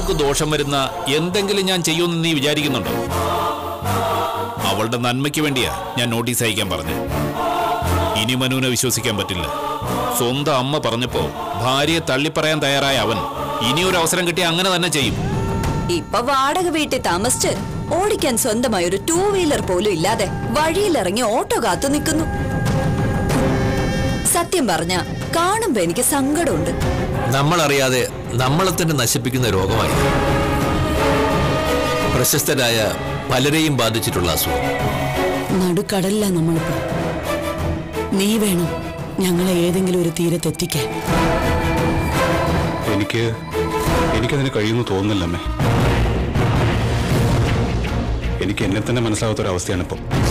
അവൾക്ക് ദോഷം വരുന്ന എന്തെങ്കിലും ഞാൻ ചെയ്യുമെന്ന് നീ വിചാരിക്കുന്നുണ്ടോ അവളുടെ നന്മയ്ക്ക് വേണ്ടിയാ ഞാൻ നോട്ടീസ് അയക്കാൻ പറഞ്ഞു ഇനി മനുവിനെ വിശ്വസിക്കാൻ പറ്റില്ല സ്വന്തം അമ്മ പറഞ്ഞപ്പോ ഭാര്യയെ തള്ളിപ്പറയാൻ തയ്യാറായ അവൻ ഇനി ഒരു അവസരം കിട്ടിയ അങ്ങനെ തന്നെ ചെയ്യും ഇപ്പൊ വാടക വീട്ടിൽ താമസിച്ച് ഓടിക്കാൻ സ്വന്തമായി ഒരു ടൂ വീലർ പോലും ഇല്ലാതെ വഴിയിലിറങ്ങി ഓട്ടോ കാത്തു നിൽക്കുന്നു സത്യം പറഞ്ഞ കാണുമ്പോ എനിക്ക് സങ്കടമുണ്ട് നമ്മളറിയാതെ നമ്മളെ തന്നെ നശിപ്പിക്കുന്ന രോഗമായി പ്രശസ്തരായ പലരെയും ബാധിച്ചിട്ടുള്ള അസുഖം നടുക്കടലില്ല നമ്മളിപ്പോ നീ വേണം ഞങ്ങളെ ഏതെങ്കിലും ഒരു തീരത്തെത്തിക്കാൻ എനിക്ക് എനിക്കതിന് കഴിയുമെന്ന് തോന്നുന്നില്ല അമ്മേ എനിക്ക് എന്നെ തന്നെ മനസ്സിലാവാത്തൊരവസ്ഥയാണിപ്പം